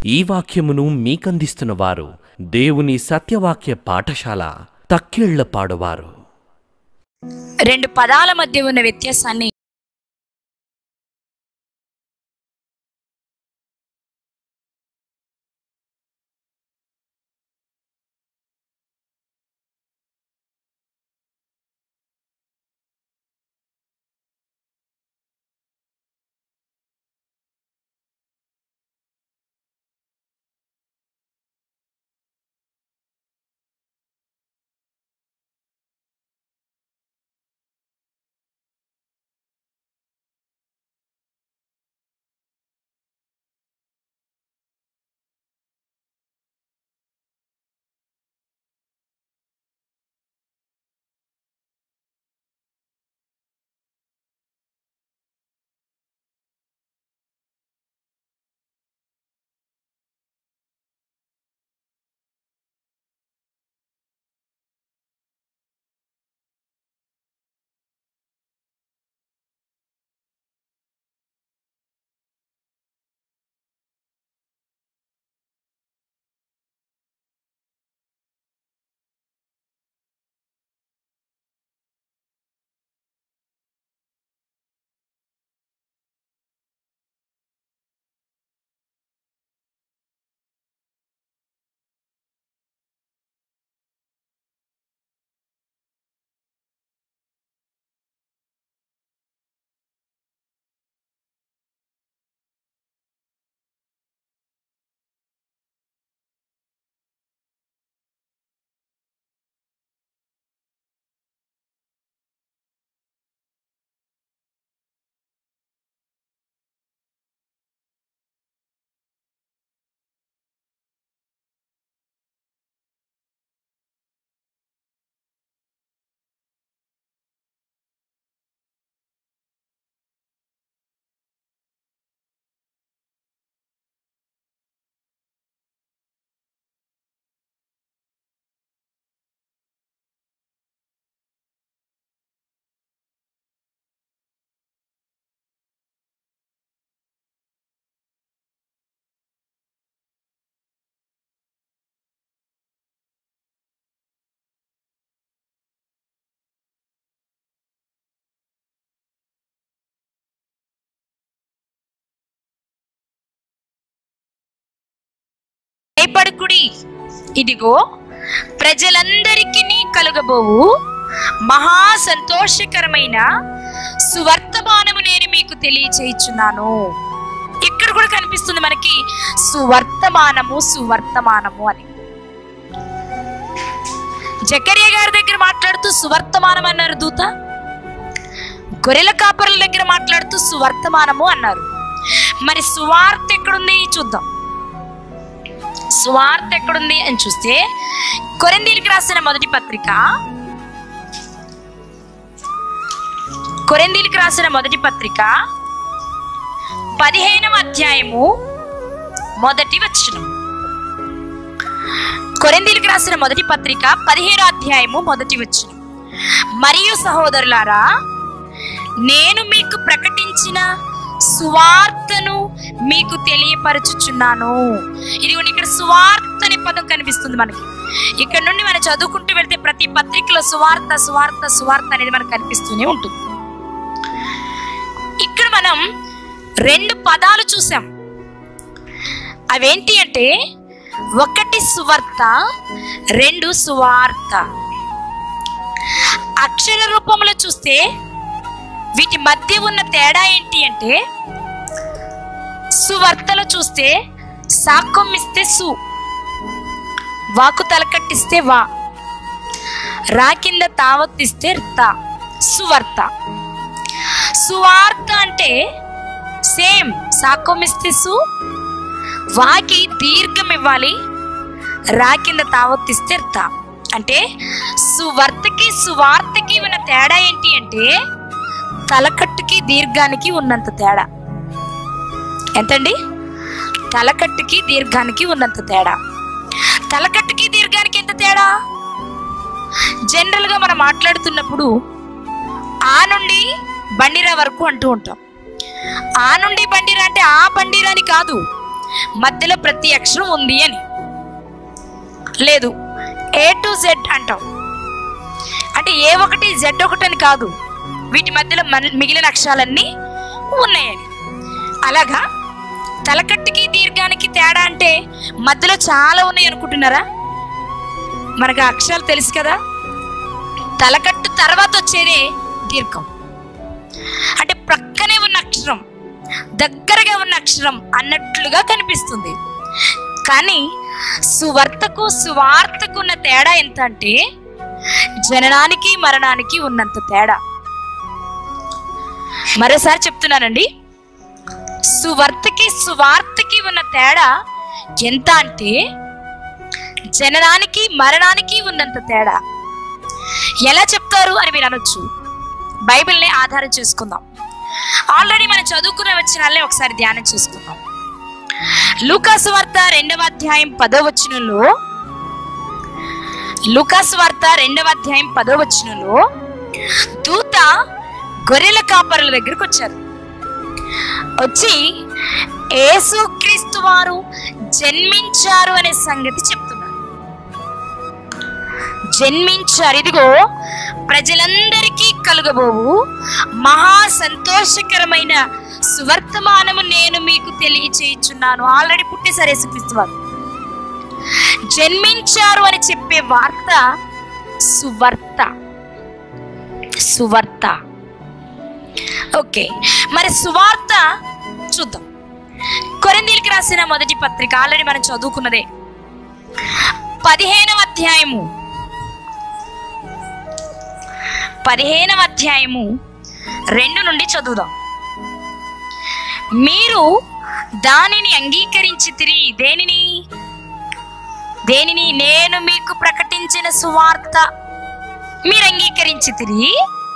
ఈ వాక్యమును మీకందిస్తున్న వారు దేవుని సత్యవాక్య పాఠశాల తక్కిళ్ల పాడువారు రెండు పదాల మధ్య ఉన్న వ్యత్యాసాన్ని భయపడకుడి ఇదిగో ప్రజలందరికీ కలుగబోవు మహా సంతోషకరమైన సువర్తమానము నేను మీకు తెలియచేయుచున్నాను ఇక్కడ కూడా కనిపిస్తుంది మనకి సువర్తమానము సువర్తమానము అని జకరియా గారి దగ్గర మాట్లాడుతూ సువర్తమానం అన్నారు దూత గొర్రెల కాపరుల దగ్గర మాట్లాడుతూ సువర్తమానము అన్నారు మరి సువార్త ఎక్కడుంది చూద్దాం సువార్త ఎక్కడుంది అని చూస్తే కొరిందీలకు రాసిన మొదటి పత్రిక కొరిందీలకు రాసిన మొదటి పత్రిక పదిహేనవ అధ్యాయము మొదటి వచనం కొరిందీలకు రాసిన మొదటి పత్రిక పదిహేనో అధ్యాయము మొదటి వచనం మరియు సహోదరులారా నేను మీకు ప్రకటించిన సువార్తను మీకు తెలియపరచుచున్నాను ఇదిగోండి ఇక్కడ సువార్త అనే పదం కనిపిస్తుంది మనకి ఇక్కడ నుండి మనం చదువుకుంటూ వెళ్తే ప్రతి పత్రికలో సువార్త సువార్త సువార్త అనేది మనకు కనిపిస్తూనే ఉంటుంది ఇక్కడ మనం రెండు పదాలు చూసాం అవేంటి అంటే ఒకటి సువార్త రెండు సువార్త అక్షర రూపంలో చూస్తే వీటి మధ్య ఉన్న తేడా ఏంటి అంటే సువార్తలో చూస్తే సాక్ష్యం ఇస్తే సు వాకు తలకట్టిస్తే వా రా కింద తావత్తిస్తే తా సువార్త సువార్త అంటే సేమ్ సాక్ష్యం ఇస్తే సు వాకి దీర్ఘం ఇవ్వాలి రా కింద తావత్తిస్తే తా అంటే సువార్తకి సువార్తకి ఉన్న తేడా ఏంటి అంటే తలకట్టుకి దీర్ఘానికి ఉన్నంత తేడా ఎంతండి తలకట్టుకి దీర్ఘానికి ఉన్నంత తేడా తలకట్టుకి దీర్ఘానికి ఎంత తేడా జనరల్ గా మనం మాట్లాడుతున్నప్పుడు ఆ నుండి బండిరా వరకు అంటూ ఉంటాం ఆ నుండి బండిరా అంటే ఆ బండిరా అని కాదు మధ్యలో ప్రతి అక్షరం ఉంది అని లేదు ఏ టు జెడ్ అంటాం అంటే ఏ ఒకటి జెడ్ ఒకటి అని కాదు వీటి మధ్యలో మన- మిగిలిన అక్షరాలన్నీ ఉన్నాయని అలాగా తలకట్టుకి దీర్ఘానికి తేడా అంటే మధ్యలో చాలా ఉన్నాయి అనుకుంటున్నారా మనకు ఆ అక్షరాలు తెలుసు కదా తలకట్టు తర్వాత వచ్చేదే దీర్ఘం అంటే ప్రక్కనే ఉన్న అక్షరం దగ్గరగా ఉన్న అక్షరం అన్నట్లుగా కనిపిస్తుంది కానీ సువార్తకు సువార్తకు ఉన్న తేడా ఎంత అంటే జననానికి మరణానికి ఉన్నంత తేడా మరోసారి చెప్తున్నానండి సువార్తకి సువార్తకి ఉన్న తేడా ఎంత అంటే జననానికి మరణానికి ఉన్నంత తేడా ఎలా చెప్తారు అని మీరు అనొచ్చు బైబిల్ని ఆధారం చేసుకుందాం ఆల్రెడీ మనం చదువుకున్న వచ్చినాలే ఒకసారి ధ్యానం చేసుకుందాం లూకాసు వార్త రెండవ అధ్యాయం పదో వచనంలో లూకాసు వార్త రెండవ అధ్యాయం పదో వచనంలో దూత గొర్రెల కాపరుల దగ్గరకు వచ్చారు వచ్చి యేసుక్రీస్తు వారు జన్మించారు అనే సంగతి చెప్తున్నారు జన్మించారు ఇదిగో ప్రజలందరికీ కలుగబోవు మహా సంతోషకరమైన సువర్తమానము నేను మీకు తెలియచేయుచున్నాను ఆల్రెడీ పుట్టేశారు యేసుక్రీస్తు వారు జన్మించారు అని చెప్పే వార్త సువార్త సువార్త ఓకే మరి సువార్త చూద్దాం కొరిందీలకి రాసిన మొదటి పత్రిక ఆల్రెడీ మనం చదువుకున్నదే పదిహేనవ అధ్యాయము పదిహేనవ అధ్యాయము రెండు నుండి చదువుదాం మీరు దానిని అంగీకరించి తిరిగి దేనిని దేనిని నేను మీకు ప్రకటించిన సువార్త మీరు అంగీకరించి తిరిగి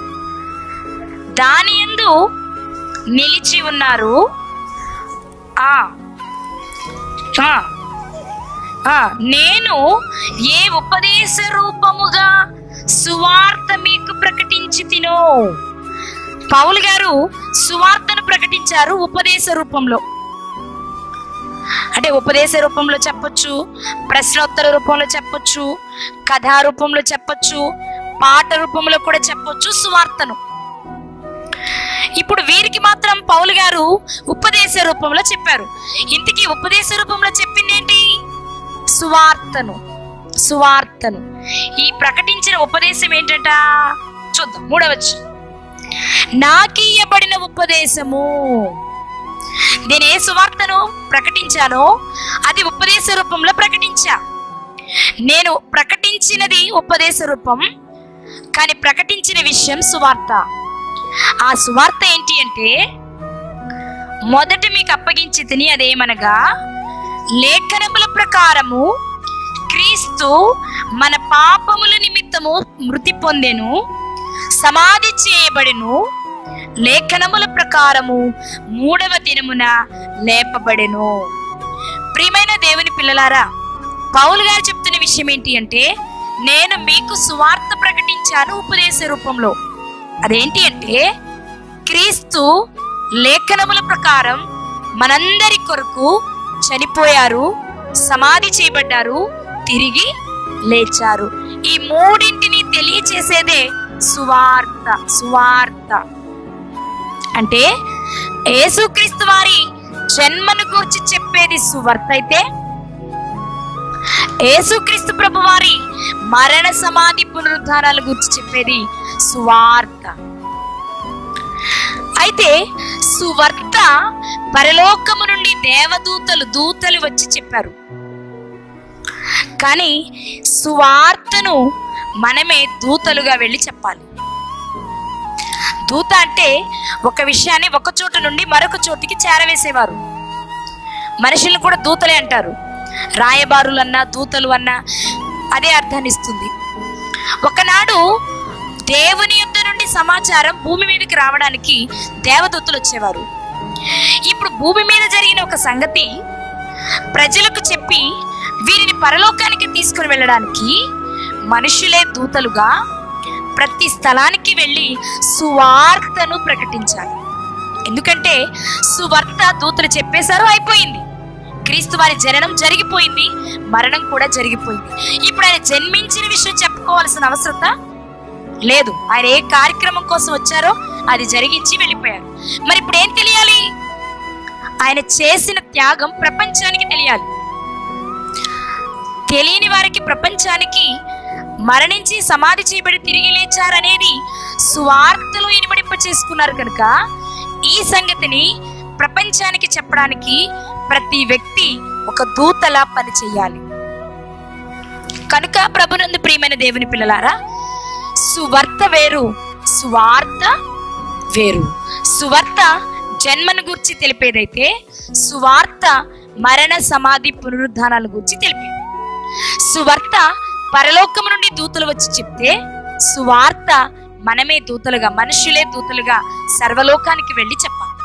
దాని యందు నిలిచి ఉన్నారు ఆ ఆ, ఆ, నేను ఏ ఉపదేశ రూపముగా సువార్త మీకు ప్రకటించి తినో పౌలు గారు సువార్తను ప్రకటించారు ఉపదేశ రూపంలో అంటే ఉపదేశ రూపంలో చెప్పొచ్చు ప్రశ్నోత్తర రూపంలో చెప్పొచ్చు కథా రూపంలో చెప్పొచ్చు పాట రూపంలో కూడా చెప్పొచ్చు సువార్తను ఇప్పుడు వీరికి మాత్రం పౌలు గారు ఉపదేశ రూపంలో చెప్పారు ఇంతకీ ఉపదేశ రూపంలో చెప్పింది ఏంటి సువార్తను సువార్తను ఈ ప్రకటించిన ఉపదేశం ఏంటంట చూద్దాం మూడవచ్చు నాకీయబడిన ఉపదేశము నేను ఏ సువార్తను ప్రకటించానో అది ఉపదేశ రూపంలో ప్రకటించా నేను ప్రకటించినది ఉపదేశ రూపం కానీ ప్రకటించిన విషయం సువార్త ఆ సువార్త ఏంటి అంటే మొదట మీకు అప్పగించి తిని అదేమనగా లేఖనముల ప్రకారము క్రీస్తు మన పాపముల నిమిత్తము మృతి పొందెను సమాధి చేయబడెను లేఖనముల ప్రకారము మూడవ దినమున లేపబడెను ప్రియమైన దేవుని పిల్లలారా పౌలు గారు చెప్తున్న విషయం ఏంటి అంటే నేను మీకు సువార్త ప్రకటించాను ఉపదేశ రూపంలో అదేంటి అంటే క్రీస్తు లేఖనముల ప్రకారం మనందరి కొరకు చనిపోయారు సమాధి చేయబడ్డారు తిరిగి లేచారు ఈ మూడింటిని తెలియచేసేదే సువార్త సువార్త అంటే యేసుక్రీస్తు వారి జన్మను గురించి చెప్పేది సువార్త అయితే యేసుక్రీస్తు ప్రభు వారి మరణ సమాధి పునరుద్ధారాల గురించి చెప్పేది సువార్త అయితే సువార్త పరలోకము నుండి దేవదూతలు దూతలు వచ్చి చెప్పారు కానీ సువార్తను మనమే దూతలుగా వెళ్ళి చెప్పాలి దూత అంటే ఒక విషయాన్ని ఒక చోటు నుండి మరొక చోటికి చేరవేసేవారు మనుషులను కూడా దూతలే అంటారు రాయబారులు అన్నా దూతలు అన్నా అదే అర్థాన్ని ఇస్తుంది ఒకనాడు దేవుని యుద్ధ నుండి సమాచారం భూమి మీదకి రావడానికి దేవదూతలు వచ్చేవారు ఇప్పుడు భూమి మీద జరిగిన ఒక సంగతి ప్రజలకు చెప్పి వీరిని పరలోకానికి తీసుకుని వెళ్ళడానికి మనుషులే దూతలుగా ప్రతి స్థలానికి వెళ్ళి సువార్తను ప్రకటించాలి ఎందుకంటే సువార్త దూతలు చెప్పేశారు అయిపోయింది క్రీస్తు వారి జననం జరిగిపోయింది మరణం కూడా జరిగిపోయింది ఇప్పుడు ఆయన జన్మించిన విషయం చెప్పుకోవాల్సిన అవసరత లేదు ఆయన ఏ కార్యక్రమం కోసం వచ్చారో అది జరిగించి వెళ్ళిపోయారు మరి ఇప్పుడు ఏం తెలియాలి ఆయన చేసిన త్యాగం ప్రపంచానికి తెలియాలి తెలియని వారికి ప్రపంచానికి మరణించి సమాధి చేయబడి తిరిగి లేచారనేది సువార్తలో ఇనుమడింప చేసుకున్నారు కనుక ఈ సంగతిని ప్రపంచానికి చెప్పడానికి ప్రతి వ్యక్తి ఒక దూతలా పని చేయాలి కనుక ప్రభునందు ప్రియమైన దేవుని పిల్లలారా సువార్త వేరు సువార్త వేరు సువార్త జన్మను గురించి తెలిపేదైతే సువార్త మరణ సమాధి పునరుద్ధానాల గురించి తెలిపేది సువార్త పరలోకము నుండి దూతలు వచ్చి చెప్తే సువార్త మనమే దూతలుగా మనుషులే దూతలుగా సర్వలోకానికి వెళ్ళి చెప్పాలి